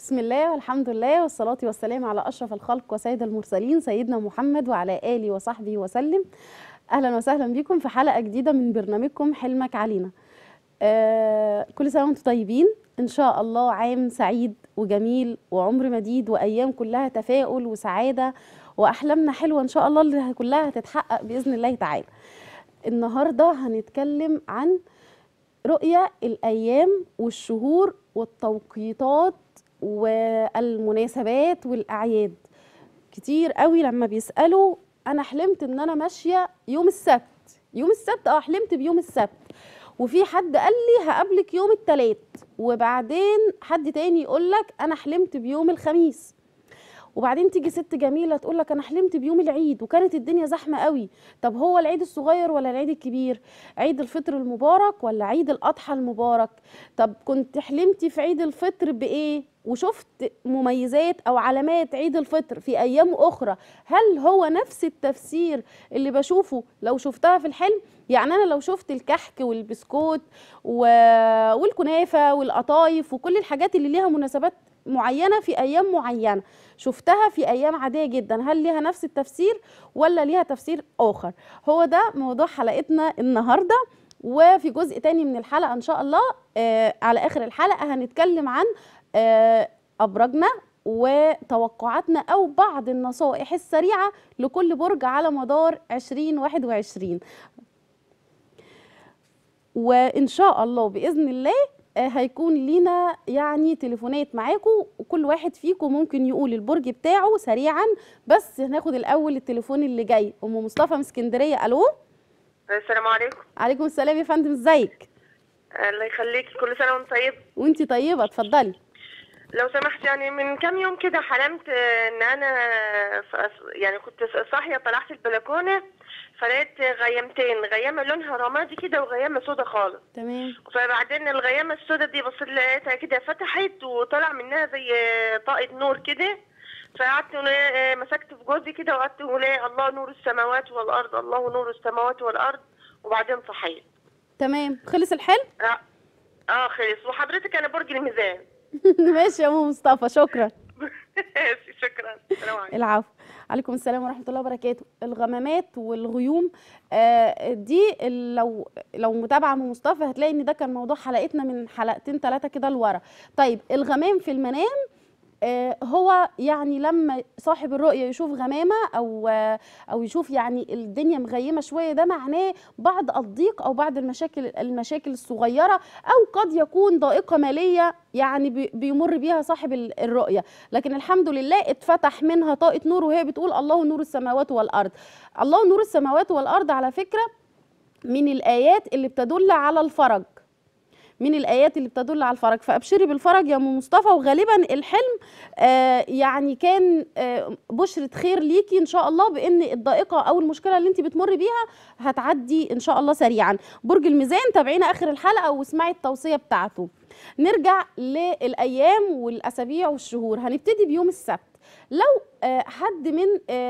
بسم الله والحمد لله والصلاة والسلام على أشرف الخلق وسيد المرسلين سيدنا محمد وعلى آله وصحبه وسلم أهلا وسهلا بكم في حلقة جديدة من برنامجكم حلمك علينا آه كل سنة وانتم طيبين إن شاء الله عام سعيد وجميل وعمر مديد وأيام كلها تفاؤل وسعادة وأحلامنا حلوة إن شاء الله اللي كلها هتتحقق بإذن الله تعالى النهاردة هنتكلم عن رؤية الأيام والشهور والتوقيتات والمناسبات والأعياد كتير قوي لما بيسألوا أنا حلمت إن أنا ماشية يوم السبت يوم السبت اه حلمت بيوم السبت وفي حد قال لي هقابلك يوم التلات وبعدين حد تاني يقول لك أنا حلمت بيوم الخميس وبعدين تيجي ست جميله تقول لك انا حلمت بيوم العيد وكانت الدنيا زحمه قوي طب هو العيد الصغير ولا العيد الكبير عيد الفطر المبارك ولا عيد الاضحى المبارك طب كنت حلمتي في عيد الفطر بايه وشفت مميزات او علامات عيد الفطر في ايام اخرى هل هو نفس التفسير اللي بشوفه لو شفتها في الحلم يعني انا لو شفت الكحك والبسكوت و... والكنافه والقطايف وكل الحاجات اللي ليها مناسبات معينه في ايام معينه شفتها في ايام عاديه جدا هل ليها نفس التفسير ولا ليها تفسير اخر هو ده موضوع حلقتنا النهارده وفي جزء تاني من الحلقه ان شاء الله آه على اخر الحلقه هنتكلم عن آه ابراجنا وتوقعاتنا او بعض النصائح السريعه لكل برج على مدار 2021 وان شاء الله باذن الله هيكون لينا يعني تليفونات معاكم وكل واحد فيكم ممكن يقول البرج بتاعه سريعا بس هناخد الاول التليفون اللي جاي ام مصطفى من اسكندريه الو السلام عليكم عليكم السلام يا فندم ازيك الله يخليكي كل سنه وانت طيب وانتي طيبه اتفضلي لو سمحت يعني من كام يوم كده حلمت ان انا يعني كنت صاحيه طلعت البلكونه فلقيت غيامتين غيامه لونها رمادي كده وغيامه سودا خالص تمام فبعدين الغيامه السودا دي بصيت لقيتها كده فتحت وطلع منها زي طاقه نور كده فقعدت مسكت في جوزي كده وقعدت اقول الله نور السماوات والارض الله نور السماوات والارض وبعدين صحيت تمام خلص الحلم اه اه خلص وحضرتك انا برج الميزان ماشي يا ام مصطفى شكرا شكرا السلام عليكم العفو عليكم السلام ورحمه الله وبركاته الغمامات والغيوم آه دي لو لو متابعه من مصطفى هتلاقي ان ده كان موضوع حلقتنا من حلقتين ثلاثه كده لورا طيب الغمام في المنام آه هو يعني لما صاحب الرؤيه يشوف غمامه او آه او يشوف يعني الدنيا مغيمه شويه ده معناه بعض الضيق او بعض المشاكل المشاكل الصغيره او قد يكون ضائقه ماليه يعني بيمر بيها صاحب الرؤيه لكن الحمد لله اتفتح منها طاقه نور وهي بتقول الله نور السماوات والارض الله نور السماوات والارض على فكره من الايات اللي بتدل على الفرج من الايات اللي بتدل على الفرج فابشري بالفرج يا ام مصطفى وغالبا الحلم آه يعني كان آه بشره خير ليكي ان شاء الله بان الضائقه او المشكله اللي انت بتمر بيها هتعدي ان شاء الله سريعا برج الميزان تابعينا اخر الحلقه واسمعي التوصيه بتاعته نرجع للايام والاسابيع والشهور هنبتدي بيوم السبت لو حد من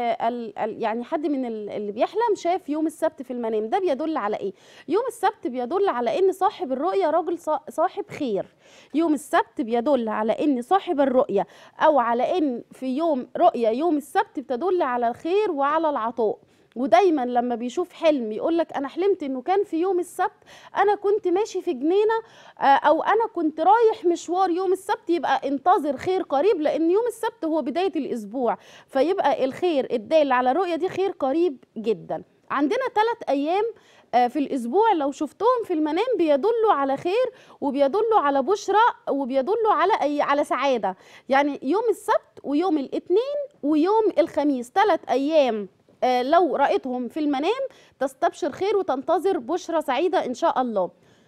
يعني حد من اللي بيحلم شاف يوم السبت في المنام ده بيدل على ايه يوم السبت بيدل على ان صاحب الرؤيه راجل صاحب خير يوم السبت بيدل على ان صاحب الرؤيه او على ان في يوم رؤيه يوم السبت بتدل على الخير وعلى العطاء ودايما لما بيشوف حلم يقول لك انا حلمت انه كان في يوم السبت انا كنت ماشي في جنينه او انا كنت رايح مشوار يوم السبت يبقى انتظر خير قريب لان يوم السبت هو بدايه الاسبوع فيبقى الخير الدال على الرؤيه دي خير قريب جدا عندنا ثلاث ايام في الاسبوع لو شفتهم في المنام بيدلوا على خير وبيدلوا على بشرى وبيدلوا على أي على سعاده يعني يوم السبت ويوم الاثنين ويوم الخميس ثلاث ايام لو رأيتهم في المنام تستبشر خير وتنتظر بشرى سعيدة إن شاء الله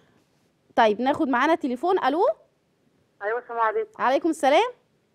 طيب ناخد معانا تليفون ألو ايوه السلام عليكم عليكم السلام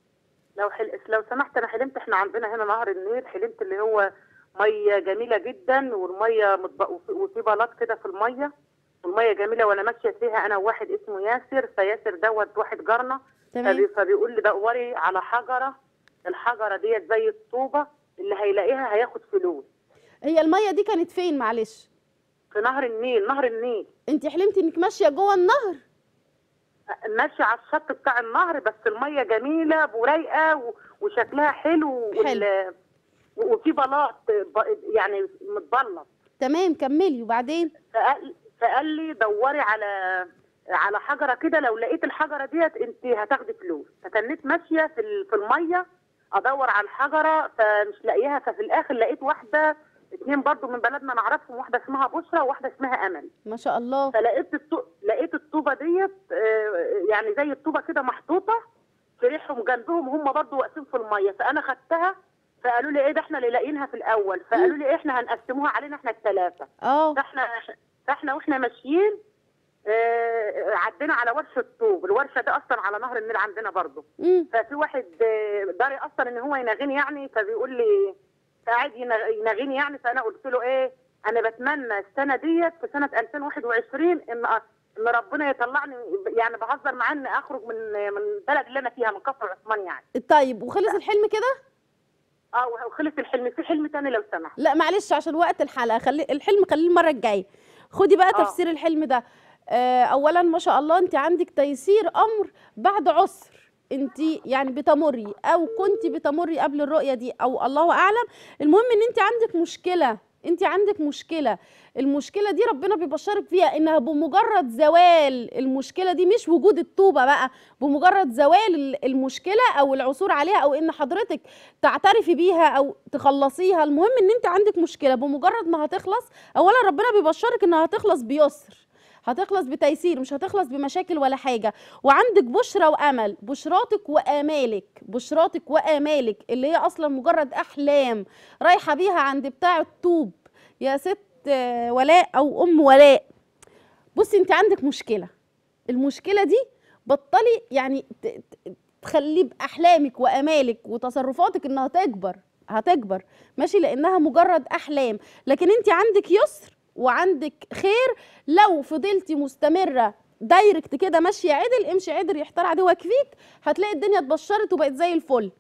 لو حل... لو سمحت انا حلمت احنا عندنا هنا نهر النيل حلمت اللي هو ميه جميله جدا والميه مطبق وفي بلاط كده في الميه والميه جميله وانا ماشيه فيها انا وواحد اسمه ياسر فياسر دوت واحد جارنا فبي... فبيقول لي دوري على حجره الحجره ديت زي الطوبه اللي هيلاقيها هياخد فلوس هي الميه دي كانت فين معلش في نهر النيل نهر النيل انت حلمتي انك ماشيه جوه النهر ماشيه على الشط بتاع النهر بس الميه جميله ورايقه و- وشكلها حلو وال- وفي بلاط ب- يعني متبلط تمام كملي وبعدين فقال فقال لي دوري على على حجره كده لو لقيت الحجره ديت انت هتاخدي فلوس فتنيت ماشيه في ال- في الميه ادور على الحجره فمش لاقيها ففي الاخر لقيت واحده اتنين برضو من بلدنا نعرفهم واحده اسمها بشرى وواحده اسمها امل ما شاء الله فلقيت الطو... لقيت الطوبه ديت آه، يعني زي الطوبه كده محطوطه في ريحهم جنبهم هم برضو واقفين في الميه فانا خدتها فقالوا لي ايه ده احنا اللي لاقيينها في الاول فقالوا لي إيه احنا هنقسموها علينا احنا الثلاثه اه فاحنا فاحنا واحنا ماشيين آه، عدينا على ورشه طوب الورشه دي اصلا على نهر النيل عندنا برضو امم ففي واحد آه، داري اصلا ان هو يناغيني يعني فبيقول لي قاعد ينا- يناغيني يعني فانا قلت له ايه انا بتمنى السنه ديت في سنه 2021 ان ان ربنا يطلعني يعني بهزر معاه ان اخرج من من البلد اللي انا فيها من كفر عثمان يعني طيب وخلص الحلم كده اه وخلص الحلم في حلم تاني لو سمحت لا معلش عشان وقت الحلقه خلي الحلم خليه المره الجايه خدي بقى آه. تفسير الحلم ده آه اولا ما شاء الله انت عندك تيسير امر بعد عسر انت يعني بتمري او كنت بتمري قبل الرؤيه دي او الله اعلم المهم ان انت عندك مشكله انت عندك مشكله المشكله دي ربنا بيبشرك فيها انها بمجرد زوال المشكله دي مش وجود الطوبه بقى بمجرد زوال ال- المشكله او العثور عليها او ان حضرتك تعترفي بيها او تخلصيها المهم ان انت عندك مشكله بمجرد ما هتخلص اولا ربنا بيبشرك انها هتخلص بيسر هتخلص بتيسير مش هتخلص بمشاكل ولا حاجه وعندك بشرى وامل بشراتك وامالك بشراتك وامالك اللي هي اصلا مجرد احلام رايحه بيها عند بتاع الطوب يا ست آه، ولاء او ام ولاء بصي انت عندك مشكله المشكله دي بطلي يعني ت- ت- تخلي باحلامك وامالك وتصرفاتك انها تكبر هتكبر ماشي لانها مجرد احلام لكن انت عندك يسر وعندك خير لو فضلتي مستمره دايركت كده ماشيه عدل امشي عدل يحتار عدوك فيك هتلاقي الدنيا اتبشرت وبقت زي الفل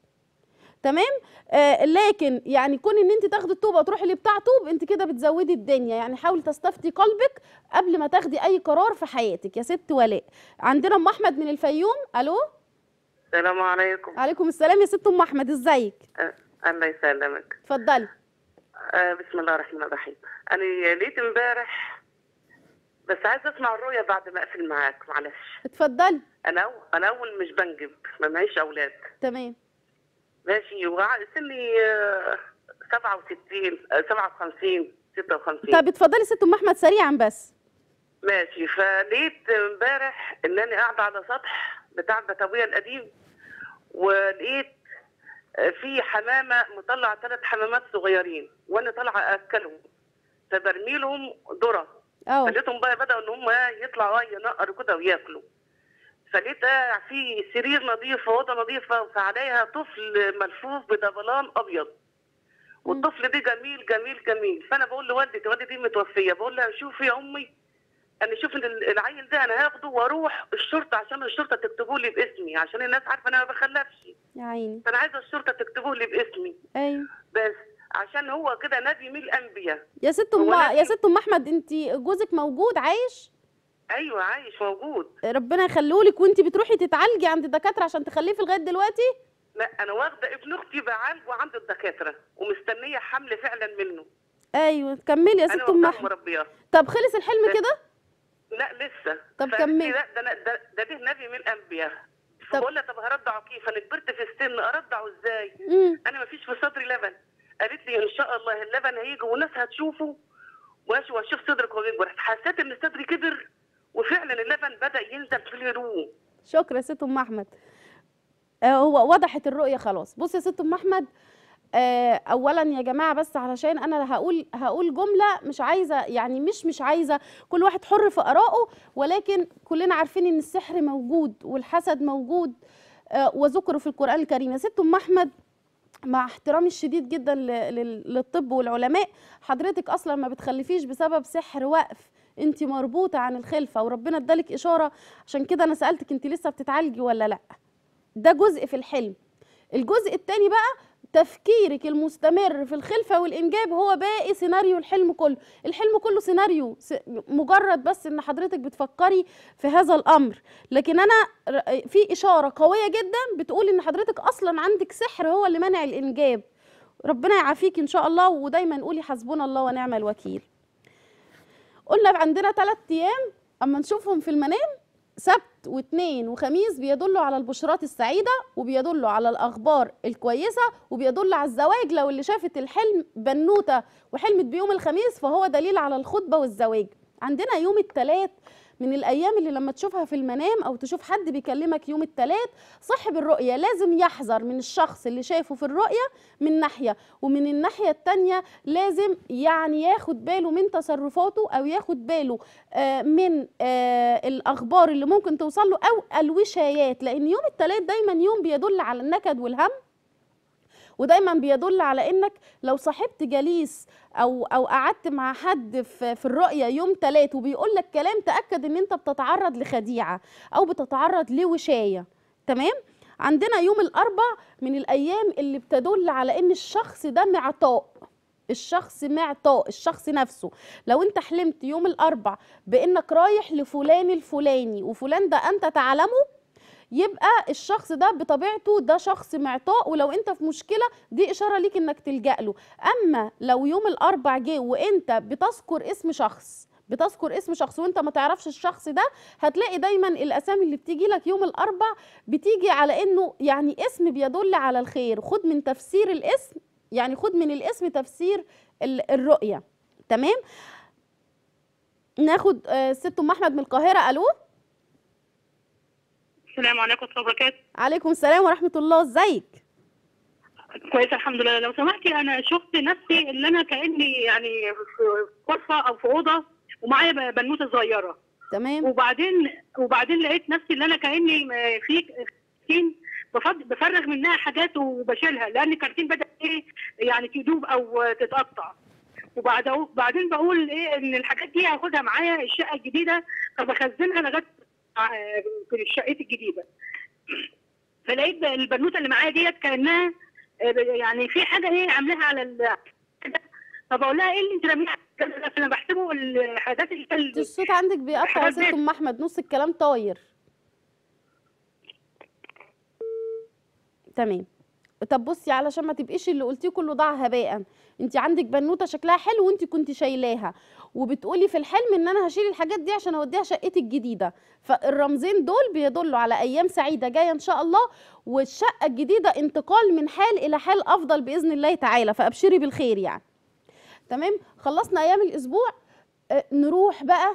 تمام آه لكن يعني كون ان انت تاخدي الطوبه وتروحي لبتاع طوب انت كده بتزودي الدنيا يعني حاولي تستفتي قلبك قبل ما تاخدي اي قرار في حياتك يا ست ولاء عندنا ام احمد من الفيوم الو السلام عليكم عليكم السلام يا ست ام احمد ازيك أه الله يسلمك اتفضلي أه بسم الله الرحمن الرحيم انا لقيت امبارح بس عايز اسمع الرؤيا بعد ما اقفل معاك معلش اتفضلي انا أو انا اول مش بنجب ما معيش اولاد تمام ماشي وع- سني آه، 67 آه، 57 56 طب اتفضلي ست ام احمد سريعا بس ماشي فلقيت امبارح ان انا قاعده على سطح بتاع البتويه القديم ولقيت في حمامه مطلع ثلاث حمامات صغيرين وانا طالعه اكلهم فبرمي لهم ذره اه فلقيتهم بقى بداوا ان هم يطلعوا ينقروا كده وياكلوا فلقيت آه في سرير نظيف واوضه نظيفه فعليها طفل ملفوف بدبلان ابيض والطفل ده جميل جميل جميل فانا بقول لوالدتي والدتي متوفيه بقول لها شوفي يا امي انا شوف ان ال- العيل ده انا هاخده واروح الشرطه عشان الشرطه تكتبه لي باسمي عشان الناس عارفه انا ما بخلفش يا عيني فانا عايزه الشرطه تكتبه لي باسمي ايوه بس عشان هو كده نبي من الانبياء يا ست ام هو أنا- يا ست ام احمد انت جوزك موجود عايش ايوه عايش موجود ربنا يخليهولك وانت بتروحي تتعالجي عند الدكاتره عشان تخلفي لغايه دلوقتي لا انا واخده ابن اختي بعالجه عند الدكاتره ومستنيه حمل فعلا منه ايوه كملي يا انا ست ام واخداه احمد مربياه طب خلص الحلم بس. كده لا لسه طب فقالت كملي. لي لا ده أنا- ده ده, ده نبي من الانبياء طب- فبقول لها طب هرضعه كيف انا كبرت في السن ارضعه ازاي امم انا ما فيش في صدري لبن قالت لي ان شاء الله اللبن هيجي والناس هتشوفه ماشي واشوف صدرك وهو بيكبر حسيت ان صدري كبر وفعلا اللبن بدا ينزل في الهدوم شكرا يا ست ام احمد آه هو وضحت الرؤيه خلاص بص يا ست ام احمد آه اولا يا جماعه بس علشان انا هقول هقول جمله مش عايزه يعني مش مش عايزه كل واحد حر في ارائه ولكن كلنا عارفين ان السحر موجود والحسد موجود آه وذكر في القران الكريم يا ست ام احمد مع احترامي الشديد جدا ل- لل- للطب والعلماء حضرتك اصلا ما بتخلفيش بسبب سحر وقف انت مربوطه عن الخلفه وربنا ادالك اشاره عشان كده انا سالتك انت لسه بتتعالجي ولا لا ده جزء في الحلم الجزء التاني بقى تفكيرك المستمر في الخلفة والإنجاب هو باقي سيناريو الحلم كله الحلم كله سيناريو س- مجرد بس إن حضرتك بتفكري في هذا الأمر لكن أنا ر- في إشارة قوية جدا بتقول إن حضرتك أصلا عندك سحر هو اللي منع الإنجاب ربنا يعافيك إن شاء الله ودايما قولي حسبنا الله ونعم الوكيل قلنا عندنا ثلاث أيام أما نشوفهم في المنام سبت واثنين وخميس بيدلوا على البشرات السعيدة وبيدلوا على الأخبار الكويسة وبيدل على الزواج لو اللي شافت الحلم بنوتة وحلمت بيوم الخميس فهو دليل على الخطبة والزواج عندنا يوم الثلاث من الأيام اللي لما تشوفها في المنام أو تشوف حد بيكلمك يوم الثلاث صاحب الرؤية لازم يحذر من الشخص اللي شافه في الرؤية من ناحية ومن الناحية التانية لازم يعني ياخد باله من تصرفاته أو ياخد باله آه، من آه، الأخبار اللي ممكن توصل له أو الوشايات لأن يوم الثلاث دايما يوم بيدل على النكد والهم ودايما بيدل على انك لو صاحبت جليس او او قعدت مع حد في, في الرؤيه يوم تلات وبيقول لك كلام تاكد ان انت بتتعرض لخديعه او بتتعرض لوشايه تمام عندنا يوم الاربع من الايام اللي بتدل على ان الشخص ده معطاء الشخص معطاء الشخص نفسه لو انت حلمت يوم الاربع بانك رايح لفلان الفلاني وفلان ده انت تعلمه يبقى الشخص ده بطبيعته ده شخص معطاء ولو انت في مشكله دي اشاره ليك انك تلجا له اما لو يوم الاربع جه وانت بتذكر اسم شخص بتذكر اسم شخص وانت ما تعرفش الشخص ده هتلاقي دايما الاسامي اللي بتيجي لك يوم الاربع بتيجي على انه يعني اسم بيدل على الخير خد من تفسير الاسم يعني خد من الاسم تفسير ال- الرؤيه تمام ناخد آه، ست ام احمد من القاهره الو السلام عليكم ورحمة الله وبركاته عليكم السلام ورحمه الله ازيك كويس الحمد لله لو سمحتي أنا شفت نفسي اللي أنا كأني يعني في غرفة أو في أوضة ومعايا ب- بنوتة صغيرة تمام وبعدين وبعدين لقيت نفسي اللي أنا كأني م- في كرتين بفض- بفرغ منها حاجات وبشيلها لأن الكرتين بدأ إيه يعني تدوب أو تتقطع وبعد بعدين بقول ايه ان الحاجات دي هاخدها معايا الشقه الجديده فبخزنها لغايه آه، في شقتي الجديده فلقيت البنوته اللي معايا ديت كانها آه، يعني في حاجه ايه عاملاها على ال فبقول لها ايه اللي انت راميها على الكلام ده؟ فانا بحسبه الحاجات اللي انت الصوت عندك بيقطع يا حاجات ست زي- ام احمد نص الكلام طاير تمام طب بصي علشان ما تبقيش اللي قلتيه كله ضاع هباء انت عندك بنوته شكلها حلو وانت كنت شايلاها وبتقولي في الحلم ان انا هشيل الحاجات دي عشان اوديها شقتي الجديده فالرمزين دول بيدلوا على ايام سعيده جايه ان شاء الله والشقه الجديده انتقال من حال الى حال افضل باذن الله تعالى فابشري بالخير يعني تمام خلصنا ايام الاسبوع آه، نروح بقى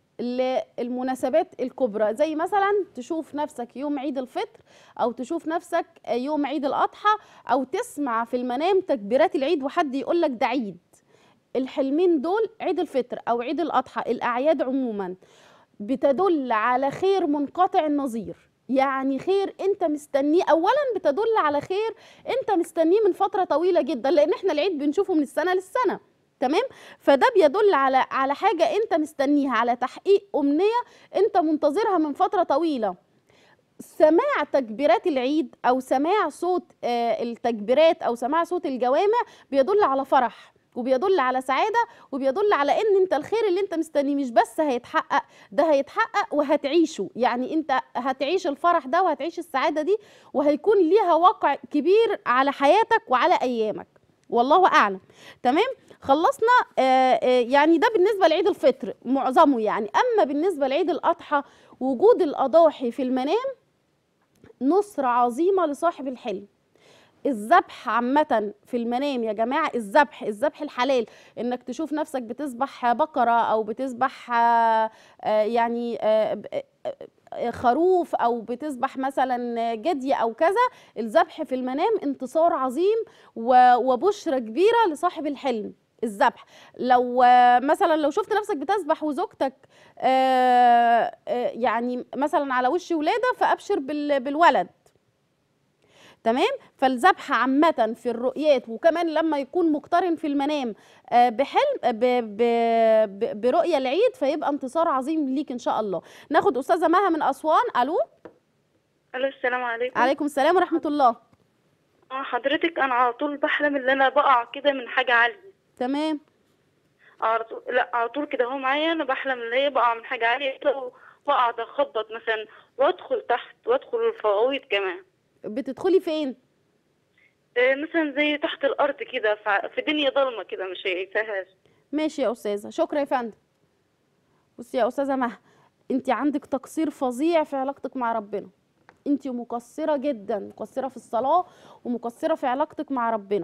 للمناسبات الكبرى زي مثلا تشوف نفسك يوم عيد الفطر او تشوف نفسك يوم عيد الاضحى او تسمع في المنام تكبيرات العيد وحد يقول لك ده عيد الحلمين دول عيد الفطر او عيد الاضحى الاعياد عموما بتدل على خير منقطع النظير يعني خير انت مستنيه اولا بتدل على خير انت مستنيه من فتره طويله جدا لان احنا العيد بنشوفه من السنه للسنه تمام فده بيدل على على حاجه انت مستنيها على تحقيق امنيه انت منتظرها من فتره طويله سماع تكبيرات العيد او سماع صوت آه، التكبيرات او سماع صوت الجوامع بيدل على فرح وبيدل على سعاده وبيدل على ان انت الخير اللي انت مستنيه مش بس هيتحقق ده هيتحقق وهتعيشه يعني انت هتعيش الفرح ده وهتعيش السعاده دي وهيكون ليها واقع كبير على حياتك وعلى ايامك والله اعلم تمام خلصنا آه آه يعني ده بالنسبه لعيد الفطر معظمه يعني اما بالنسبه لعيد الاضحى وجود الاضاحي في المنام نصرة عظيمة لصاحب الحلم الذبح عامة في المنام يا جماعة الذبح الذبح الحلال انك تشوف نفسك بتذبح بقرة او بتذبح آه، آه، يعني آه، ب- آه، خروف او بتذبح مثلا جدي او كذا الذبح في المنام انتصار عظيم و- وبشرة كبيرة لصاحب الحلم الذبح لو آه، مثلا لو شفت نفسك بتذبح وزوجتك آه، آه، يعني مثلا على وش ولاده فابشر بال- بالولد تمام فالذبح عامة في الرؤيات وكمان لما يكون مقترن في المنام آه، بحلم ب ب ب برؤية العيد فيبقى انتصار عظيم ليك ان شاء الله ناخد استاذة مها من اسوان الو الو السلام عليكم عليكم السلام ورحمة الله اه حضرتك انا على طول بحلم ان انا بقع كده من حاجه عاليه تمام على طول لا على طول كده هو معايا انا بحلم ان هي بقع من حاجه عاليه كده واقعد اخبط مثلا وادخل تحت وادخل الفوائد كمان بتدخلي فين إيه مثلا زي تحت الارض كده في- في دنيا ضلمه كده مش شايفاهاش ماشي يا استاذه شكرا يا فندم بصي يا استاذه مها انت عندك تقصير فظيع في علاقتك مع ربنا انت مقصره جدا مقصره في الصلاه ومقصره في علاقتك مع ربنا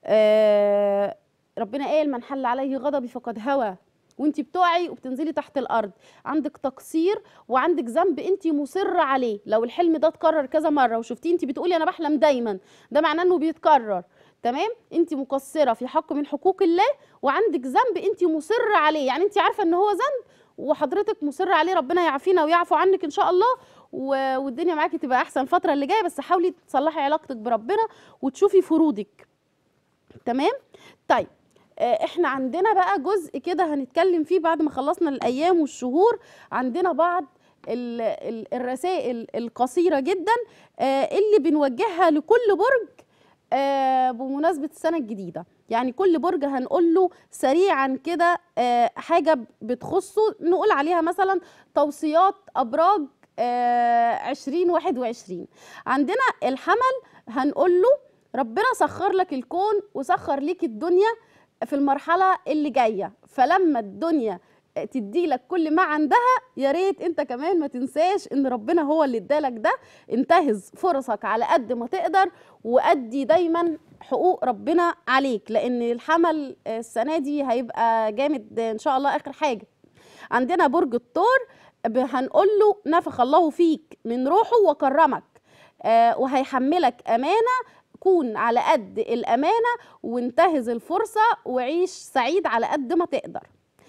آه ربنا قال من حل عليه غضبي فقد هوى وانت بتقعي وبتنزلي تحت الارض عندك تقصير وعندك ذنب انت مصره عليه لو الحلم ده اتكرر كذا مره وشفتيه انت بتقولي انا بحلم دايما ده معناه انه بيتكرر تمام انت مقصره في حق من حقوق الله وعندك ذنب انت مصره عليه يعني انت عارفه ان هو ذنب وحضرتك مصره عليه ربنا يعافينا ويعفو عنك ان شاء الله و- والدنيا معاكي تبقى احسن الفتره اللي جايه بس حاولي تصلحي علاقتك بربنا وتشوفي فروضك تمام طيب آه، احنا عندنا بقى جزء كده هنتكلم فيه بعد ما خلصنا الايام والشهور عندنا بعض ال- ال- الرسائل القصيره جدا آه، اللي بنوجهها لكل برج آه، بمناسبه السنه الجديده يعني كل برج هنقول له سريعا كده آه، حاجه بتخصه نقول عليها مثلا توصيات ابراج آه، 2021 عندنا الحمل هنقول له ربنا سخر لك الكون وسخر ليك الدنيا في المرحله اللي جايه فلما الدنيا تدي لك كل ما عندها يا ريت انت كمان ما تنساش ان ربنا هو اللي ادالك ده انتهز فرصك على قد ما تقدر وادي دايما حقوق ربنا عليك لان الحمل السنه دي هيبقى جامد ان شاء الله اخر حاجه عندنا برج الثور ب- هنقول له نفخ الله فيك من روحه وكرمك آه وهيحملك امانه كون على قد الامانه وانتهز الفرصه وعيش سعيد على قد ما تقدر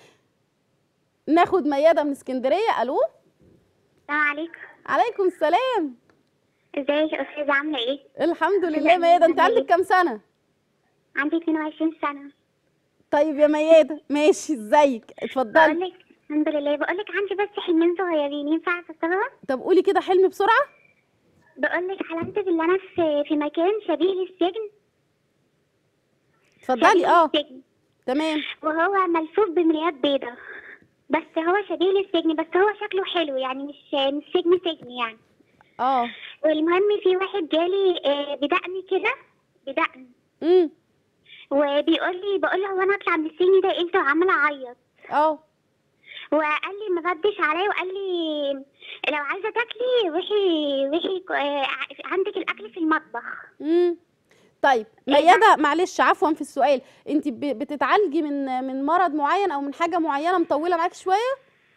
ناخد ميادة من اسكندرية ألو السلام عليكم عليكم السلام ازيك يا استاذة عاملة ايه؟ الحمد لله ميادة انت عندك كام سنة عندي 22 سنة طيب يا ميادة ماشي ازيك اتفضلي بقولك الحمد لله بقولك عندي بس حلمين صغيرين ينفع افسرهم؟ طب قولي كده حلم بسرعة بقولك حلمت باللي انا في في مكان شبيه للسجن اتفضلي شبيه اه للسجن تمام وهو ملفوف بمرايات بيضة بس هو شبيه للسجن بس هو شكله حلو يعني مش مش سجن سجن يعني اه والمهم في واحد جالي آه، بدقن كده بدقن امم وبيقول لي بقول له هو انا اطلع من السجن ده امتى وعماله اعيط اه وقال لي ما ردش عليا وقال لي لو عايزه تاكلي روحي روحي آه، عندك الاكل في المطبخ امم طيب ميادة معلش عفوا في السؤال انت ب- بتتعالجي من من مرض معين او من حاجة معينة مطولة معاكي شوية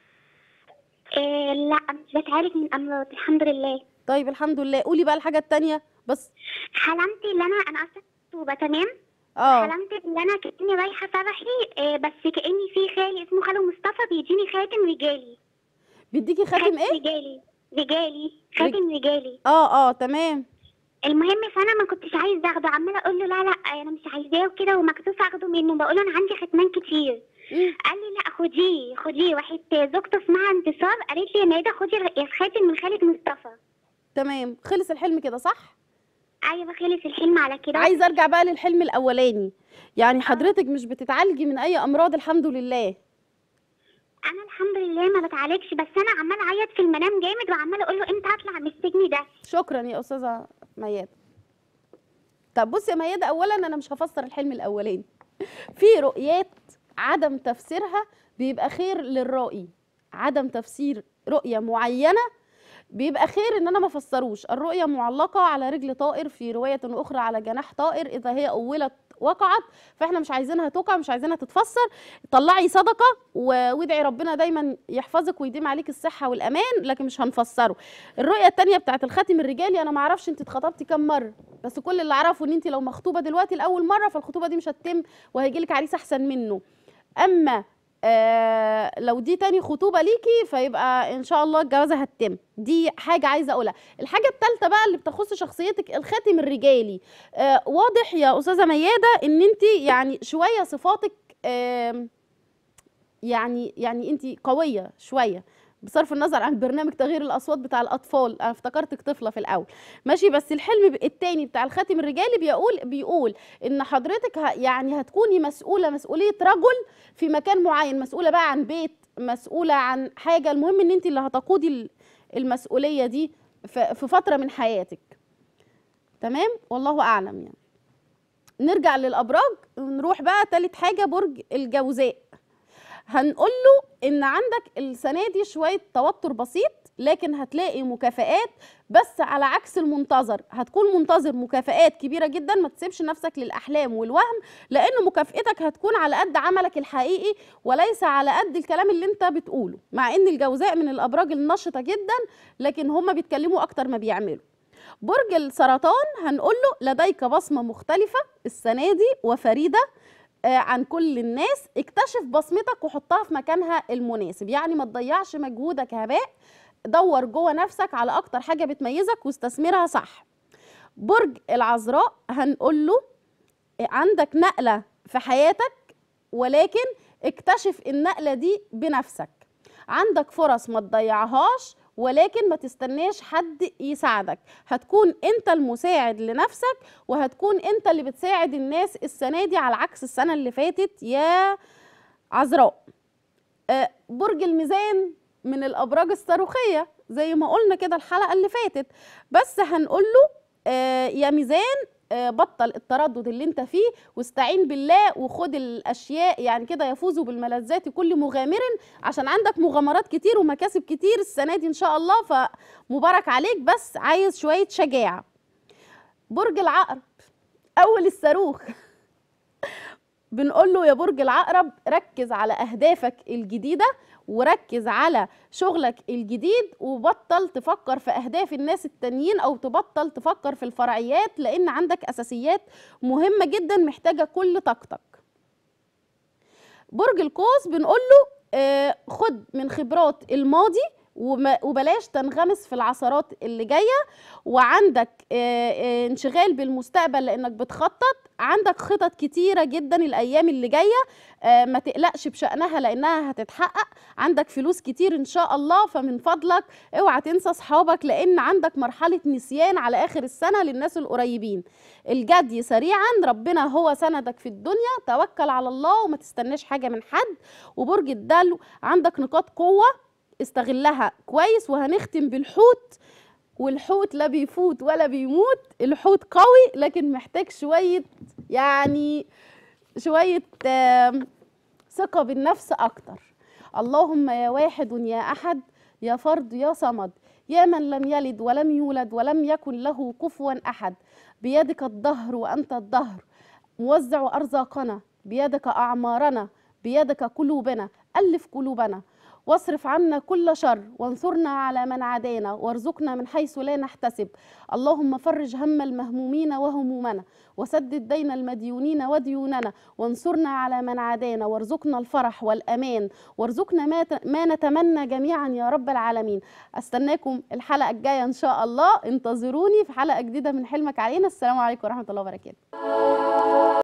إيه لا مش بتعالج من امراض الحمد لله طيب الحمد لله قولي بقى الحاجة التانية بس حلمت ان انا انا اصلا مخطوبه تمام اه حلمت ان انا كاني رايحه فرحي إيه بس كاني في خالي اسمه خالو مصطفى بيديني خاتم رجالي بيديكي خاتم ايه رجالي رجالي خاتم رجالي اه اه تمام المهم فانا ما كنتش عايزه اخده عماله اقول له لا لا انا مش عايزاه وكده ومكسوف اخده منه بقول له انا عندي ختمان كتير مم. قال لي لا خديه خديه واحد زوجته اسمها انتصار قالت لي يا ميادة خدي الخاتم من خالد مصطفى تمام خلص الحلم كده صح ايوه خلص الحلم على كده عايزه ارجع بقى للحلم الاولاني يعني حضرتك مش بتتعالجي من اي امراض الحمد لله انا الحمد لله ما بتعالجش بس انا عمال اعيط في المنام جامد وعماله اقول له امتى هطلع من السجن ده شكرا يا استاذه ميادة طب بصي يا ميادة اولا انا مش هفسر الحلم الاولاني في رؤيات عدم تفسيرها بيبقى خير للرائي عدم تفسير رؤيه معينه بيبقى خير ان انا ما افسروش الرؤيه معلقه على رجل طائر في روايه اخرى على جناح طائر اذا هي اولت وقعت فاحنا مش عايزينها تقع مش عايزينها تتفسر طلعي صدقه و- وادعي ربنا دايما يحفظك ويديم عليك الصحه والامان لكن مش هنفسره الرؤيه التانية بتاعت الخاتم الرجالي انا ما اعرفش انت اتخطبتي كام مره بس كل اللي اعرفه ان انت لو مخطوبه دلوقتي لاول مره فالخطوبه دي مش هتتم وهيجيلك عريس احسن منه اما آه لو دي تاني خطوبه ليكي فيبقى ان شاء الله الجوازه هتتم دي حاجه عايزه اقولها الحاجه الثالثه بقى اللي بتخص شخصيتك الخاتم الرجالي آه واضح يا استاذه مياده ان انت يعني شويه صفاتك آم، يعني يعني انت قويه شويه بصرف النظر عن برنامج تغيير الاصوات بتاع الاطفال انا افتكرتك طفله في الاول ماشي بس الحلم ب- التاني بتاع الخاتم الرجالي بيقول بيقول ان حضرتك ه- يعني هتكوني مسؤوله مسؤوليه رجل في مكان معين مسؤوله بقى عن بيت مسؤوله عن حاجه المهم ان انت اللي هتقودي ال- المسؤوليه دي ف- في فتره من حياتك تمام والله اعلم يعني نرجع للابراج ونروح بقى تالت حاجه برج الجوزاء هنقول له ان عندك السنه دي شويه توتر بسيط لكن هتلاقي مكافآت بس على عكس المنتظر هتكون منتظر مكافآت كبيره جدا ما تسيبش نفسك للاحلام والوهم لان مكافئتك هتكون على قد عملك الحقيقي وليس على قد الكلام اللي انت بتقوله مع ان الجوزاء من الابراج النشطه جدا لكن هم بيتكلموا اكتر ما بيعملوا برج السرطان هنقول له لديك بصمه مختلفه السنه دي وفريده آه، عن كل الناس اكتشف بصمتك وحطها في مكانها المناسب يعني ما تضيعش مجهودك هباء دور جوه نفسك على اكتر حاجه بتميزك واستثمرها صح برج العذراء هنقول له آه، عندك نقله في حياتك ولكن اكتشف النقله دي بنفسك عندك فرص ما تضيعهاش ولكن ما تستناش حد يساعدك هتكون انت المساعد لنفسك وهتكون انت اللي بتساعد الناس السنه دي على عكس السنه اللي فاتت يا عذراء آه، برج الميزان من الابراج الصاروخيه زي ما قلنا كده الحلقه اللي فاتت بس هنقول له آه، يا ميزان آه، بطل التردد اللي انت فيه واستعين بالله وخد الاشياء يعني كده يفوز بالملذات كل مغامر عشان عندك مغامرات كتير ومكاسب كتير السنه دي ان شاء الله فمبارك عليك بس عايز شويه شجاعه برج العقرب اول الصاروخ بنقول له يا برج العقرب ركز على اهدافك الجديده وركز على شغلك الجديد وبطل تفكر في اهداف الناس التانيين او تبطل تفكر في الفرعيات لان عندك اساسيات مهمه جدا محتاجه كل طاقتك برج القوس بنقول له آه، خد من خبرات الماضي وما- وبلاش تنغمس في العثرات اللي جايه وعندك آه، آه، انشغال بالمستقبل لانك بتخطط عندك خطط كتيره جدا الايام اللي جايه آه، ما تقلقش بشانها لانها هتتحقق عندك فلوس كتير ان شاء الله فمن فضلك اوعى تنسى اصحابك لان عندك مرحله نسيان على اخر السنه للناس القريبين الجدي سريعا ربنا هو سندك في الدنيا توكل على الله وما تستناش حاجه من حد وبرج الدلو عندك نقاط قوه استغلها كويس وهنختم بالحوت والحوت لا بيفوت ولا بيموت الحوت قوي لكن محتاج شوية يعني شوية آم، ثقة بالنفس أكتر اللهم يا واحد يا أحد يا فرد يا صمد يا من لم يلد ولم يولد ولم يكن له كفوا أحد بيدك الدهر وأنت الدهر موزع أرزاقنا بيدك أعمارنا بيدك قلوبنا ألف قلوبنا واصرف عنا كل شر وانصرنا على من عادانا وارزقنا من حيث لا نحتسب اللهم فرج هم المهمومين وهمومنا وسدد دين المديونين وديوننا وانصرنا على من عادانا وارزقنا الفرح والأمان وارزقنا ما, ت- ما نتمنى جميعا يا رب العالمين استناكم الحلقة الجاية إن شاء الله انتظروني في حلقة جديدة من حلمك علينا السلام عليكم ورحمة الله وبركاته